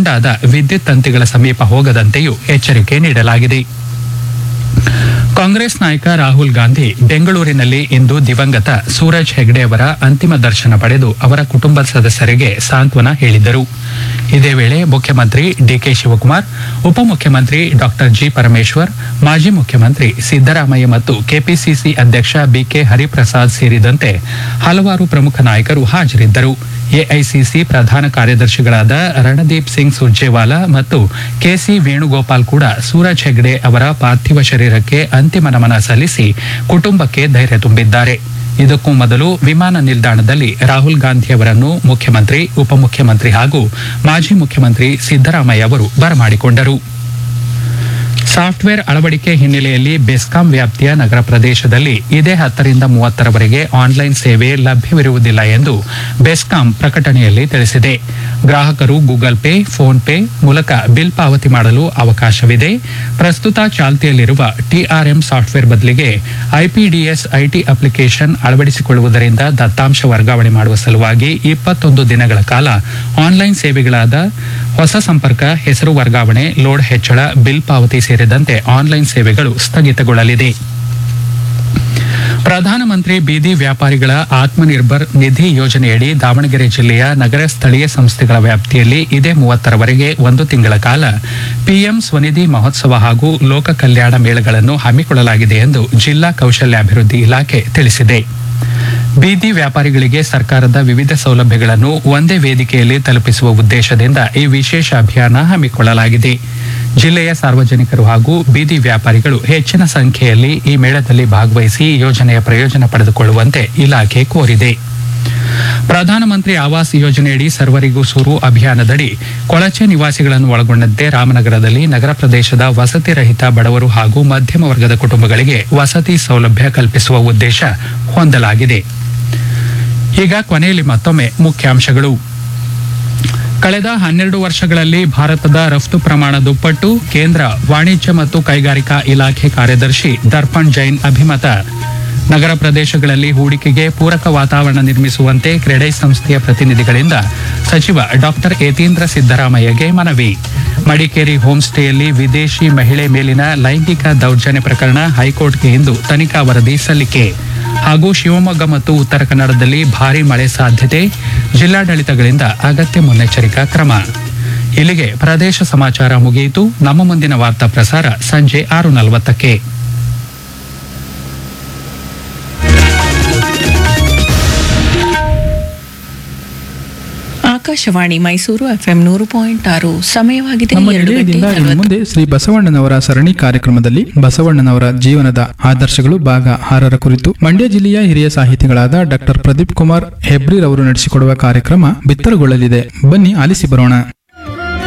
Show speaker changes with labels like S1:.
S1: ತುಂಡಾದ ವಿದ್ಯುತ್ ತಂತಿಗಳ ಸಮೀಪ ಹೋಗದಂತೆಯೂ ಎಚ್ಚರಿಕೆ ನೀಡಲಾಗಿದೆ ಕಾಂಗ್ರೆಸ್ ನಾಯಕ ರಾಹುಲ್ ಗಾಂಧಿ ಬೆಂಗಳೂರಿನಲ್ಲಿ ಇಂದು ದಿವಂಗತ ಸೂರಜ್ ಹೆಗ್ಡೆ ಅವರ ಅಂತಿಮ ದರ್ಶನ ಪಡೆದು ಅವರ ಕುಟುಂಬ ಸದಸ್ಯರಿಗೆ ಸಾಂತ್ವನ ಹೇಳಿದರು ಇದೇ ವೇಳೆ ಮುಖ್ಯಮಂತ್ರಿ ಡಿಕೆ ಶಿವಕುಮಾರ್ ಉಪಮುಖ್ಯಮಂತ್ರಿ ಡಾಕ್ಟರ್ ಜಿ ಪರಮೇಶ್ವರ್ ಮಾಜಿ ಮುಖ್ಯಮಂತ್ರಿ ಸಿದ್ದರಾಮಯ್ಯ ಮತ್ತು ಕೆಪಿಸಿಸಿ ಅಧ್ಯಕ್ಷ ಬಿಕೆ ಹರಿಪ್ರಸಾದ್ ಸೇರಿದಂತೆ ಹಲವಾರು ಪ್ರಮುಖ ನಾಯಕರು ಹಾಜರಿದ್ದರು ಎಐಸಿಸಿ ಪ್ರಧಾನ ಕಾರ್ಯದರ್ಶಿಗಳಾದ ರಣದೀಪ್ ಸಿಂಗ್ ಸುರ್ಜೇವಾಲಾ ಮತ್ತು ಕೆಸಿ ವೇಣುಗೋಪಾಲ್ ಕೂಡ ಸೂರಜ್ ಹೆಗ್ಡೆ ಅವರ ಪಾರ್ಥಿವ ಶರೀರಕ್ಕೆ ಅಂತಿಮ ನಮನ ಸಲ್ಲಿಸಿ ಕುಟುಂಬಕ್ಕೆ ಧೈರ್ಯ ತುಂಬಿದ್ದಾರೆ ಇದಕ್ಕೂ ಮೊದಲು ವಿಮಾನ ನಿಲ್ದಾಣದಲ್ಲಿ ರಾಹುಲ್ ಗಾಂಧಿ ಅವರನ್ನು ಮುಖ್ಯಮಂತ್ರಿ ಉಪಮುಖ್ಯಮಂತ್ರಿ ಹಾಗೂ ಮಾಜಿ ಮುಖ್ಯಮಂತ್ರಿ ಸಿದ್ದರಾಮಯ್ಯ ಅವರು ಬರಮಾಡಿಕೊಂಡರು ಸಾಫ್ಟ್ವೇರ್ ಅಳವಡಿಕೆ ಹಿನ್ನೆಲೆಯಲ್ಲಿ ಬೆಸ್ಕಾಂ ವ್ಯಾಪ್ತಿಯ ನಗರ ಪ್ರದೇಶದಲ್ಲಿ ಇದೇ ಹತ್ತರಿಂದ ಮೂವತ್ತರವರೆಗೆ ಆನ್ಲೈನ್ ಸೇವೆ ಲಭ್ಯವಿರುವುದಿಲ್ಲ ಎಂದು ಬೆಸ್ಕಾಂ ಪ್ರಕಟಣೆಯಲ್ಲಿ ತಿಳಿಸಿದೆ ಗ್ರಾಹಕರು ಗೂಗಲ್ ಪೇ ಫೋನ್ ಪೇ ಮೂಲಕ ಬಿಲ್ ಪಾವತಿ ಮಾಡಲು ಅವಕಾಶವಿದೆ ಪ್ರಸ್ತುತ ಚಾಲ್ತಿಯಲ್ಲಿರುವ ಟಿಆರ್ಎಂ ಸಾಫ್ಟ್ವೇರ್ ಬದಲಿಗೆ ಐಪಿಡಿಎಸ್ ಐಟಿ ಅಪ್ಲಿಕೇಶನ್ ಅಳವಡಿಸಿಕೊಳ್ಳುವುದರಿಂದ ದತ್ತಾಂಶ ವರ್ಗಾವಣೆ ಮಾಡುವ ಸಲುವಾಗಿ ಇಪ್ಪತ್ತೊಂದು ದಿನಗಳ ಕಾಲ ಆನ್ಲೈನ್ ಸೇವೆಗಳಾದ ಹೊಸ ಸಂಪರ್ಕ ಹೆಸರು ವರ್ಗಾವಣೆ ಲೋಡ್ ಹೆಚ್ಚಳ ಬಿಲ್ ಪಾವತಿ ಸೇರಿದಂತೆ ಆನ್ಲೈನ್ ಸೇವೆಗಳು ಸ್ಥಗಿತಗೊಳ್ಳಲಿದೆ ಪ್ರಧಾನಮಂತ್ರಿ ಬೀದಿ ವ್ಯಾಪಾರಿಗಳ ಆತ್ಮನಿರ್ಭರ್ ನಿಧಿ ಯೋಜನೆಯಡಿ ದಾವಣಗೆರೆ ಜಿಲ್ಲೆಯ ನಗರ ಸ್ಥಳೀಯ ಸಂಸ್ಥೆಗಳ ವ್ಯಾಪ್ತಿಯಲ್ಲಿ ಇದೇ ಮೂವತ್ತರವರೆಗೆ ಒಂದು ತಿಂಗಳ ಕಾಲ ಪಿಎಂ ಸ್ವನಿಧಿ ಮಹೋತ್ಸವ ಹಾಗೂ ಲೋಕ ಕಲ್ಯಾಣ ಮೇಳಗಳನ್ನು ಹಮ್ಮಿಕೊಳ್ಳಲಾಗಿದೆ ಎಂದು ಜಿಲ್ಲಾ ಕೌಶಲ್ಯಾಭಿವೃದ್ಧಿ ಇಲಾಖೆ ತಿಳಿಸಿದೆ ಬೀದಿ ವ್ಯಾಪಾರಿಗಳಿಗೆ ಸರ್ಕಾರದ ವಿವಿಧ ಸೌಲಭ್ಯಗಳನ್ನು ಒಂದೇ ವೇದಿಕೆಯಲ್ಲಿ ತಲುಪಿಸುವ ಉದ್ದೇಶದಿಂದ ಈ ವಿಶೇಷ ಅಭಿಯಾನ ಹಮ್ಮಿಕೊಳ್ಳಲಾಗಿದೆ ಜಿಲ್ಲೆಯ ಸಾರ್ವಜನಿಕರು ಹಾಗೂ ಬೀದಿ ವ್ಯಾಪಾರಿಗಳು ಹೆಚ್ಚಿನ ಸಂಖ್ಯೆಯಲ್ಲಿ ಈ ಮೇಳದಲ್ಲಿ ಭಾಗವಹಿಸಿ ಯೋಜನೆಯ ಪ್ರಯೋಜನ ಪಡೆದುಕೊಳ್ಳುವಂತೆ ಇಲಾಖೆ ಕೋರಿದೆ ಪ್ರಧಾನಮಂತ್ರಿ ಆವಾಸ್ ಯೋಜನೆಯಡಿ ಸರ್ವರಿಗೂ ಸೂರು ಅಭಿಯಾನದಡಿ ಕೊಳಚೆ ನಿವಾಸಿಗಳನ್ನು ಒಳಗೊಂಡಂತೆ ರಾಮನಗರದಲ್ಲಿ ನಗರ ಪ್ರದೇಶದ ವಸತಿ ರಹಿತ ಬಡವರು ಹಾಗೂ ಮಧ್ಯಮ ವರ್ಗದ ಕುಟುಂಬಗಳಿಗೆ ವಸತಿ ಸೌಲಭ್ಯ ಕಲ್ಪಿಸುವ ಉದ್ದೇಶ ಹೊಂದಲಾಗಿದೆ ಈಗ ಕೊನೆಯಲ್ಲಿ ಮತ್ತೊಮ್ಮೆ ಮುಖ್ಯಾಂಶಗಳು ಕಳೆದ ಹನ್ನೆರಡು ವರ್ಷಗಳಲ್ಲಿ ಭಾರತದ ರಫ್ತು ಪ್ರಮಾಣ ದುಪ್ಪಟ್ಟು ಕೇಂದ್ರ ವಾಣಿಜ್ಯ ಮತ್ತು ಕೈಗಾರಿಕಾ ಇಲಾಖೆ ಕಾರ್ಯದರ್ಶಿ ದರ್ಪಣ್ ಜೈನ್ ಅಭಿಮತ ನಗರ ಪ್ರದೇಶಗಳಲ್ಲಿ ಹೂಡಿಕೆಗೆ ಪೂರಕ ವಾತಾವರಣ ನಿರ್ಮಿಸುವಂತೆ ಕ್ರೆಡೈ ಸಂಸ್ಥೆಯ ಪ್ರತಿನಿಧಿಗಳಿಂದ ಸಚಿವ ಡಾಕ್ಟರ್ ಯತೀಂದ್ರ ಸಿದ್ದರಾಮಯ್ಯಗೆ ಮನವಿ ಮಡಿಕೇರಿ ಹೋಮ್ ಸ್ಟೇಯಲ್ಲಿ ವಿದೇಶಿ ಮಹಿಳೆ ಮೇಲಿನ ಲೈಂಗಿಕ ದೌರ್ಜನ್ಯ ಪ್ರಕರಣ ಹೈಕೋರ್ಟ್ಗೆ ಇಂದು ತನಿಖಾ ವರದಿ ಸಲ್ಲಿಕೆ ಹಾಗೂ ಶಿವಮೊಗ್ಗ ಮತ್ತು ಉತ್ತರ ಕನ್ನಡದಲ್ಲಿ ಭಾರೀ ಮಳೆ ಸಾಧ್ಯತೆ ಜಿಲ್ಲಾಡಳಿತಗಳಿಂದ ಅಗತ್ಯ ಮುನ್ನೆಚ್ಚರಿಕಾ ಕ್ರಮ ಇಲ್ಲಿಗೆ ಪ್ರದೇಶ ಸಮಾಚಾರ ಮುಗಿಯಿತು ನಮ್ಮ ಮುಂದಿನ ವಾರ್ತಾ ಪ್ರಸಾರ ಸಂಜೆ ಆರು ನಲವತ್ತಕ್ಕೆ
S2: ಆಕಾಶವಾಣಿ ಮೈಸೂರು ಎಫ್ಎಂ ನೂರು ಪಾಯಿಂಟ್ ಆರು ಸಮಯವಾಗಿದೆ
S3: ನಮ್ಮ
S2: ಎರಡು ಗಂಟೆ
S3: ನಿಲಯದಿಂದ ಇನ್ನು
S2: ನಲವತ್ತು
S3: ಮುಂದೆ ಶ್ರೀ ಬಸವಣ್ಣನವರ ಸರಣಿ ಕಾರ್ಯಕ್ರಮದಲ್ಲಿ ಬಸವಣ್ಣನವರ ಜೀವನದ ಆದರ್ಶಗಳು ಭಾಗ ಆರರ ಕುರಿತು ಮಂಡ್ಯ ಜಿಲ್ಲೆಯ ಹಿರಿಯ ಸಾಹಿತಿಗಳಾದ ಡಾಕ್ಟರ್ ಪ್ರದೀಪ್ ಕುಮಾರ್ ಹೆಬ್ರಿರವರು ನಡೆಸಿಕೊಡುವ ಕಾರ್ಯಕ್ರಮ ಬಿತ್ತರಗೊಳ್ಳಲಿದೆ ಬನ್ನಿ ಆಲಿಸಿ ಬರೋಣ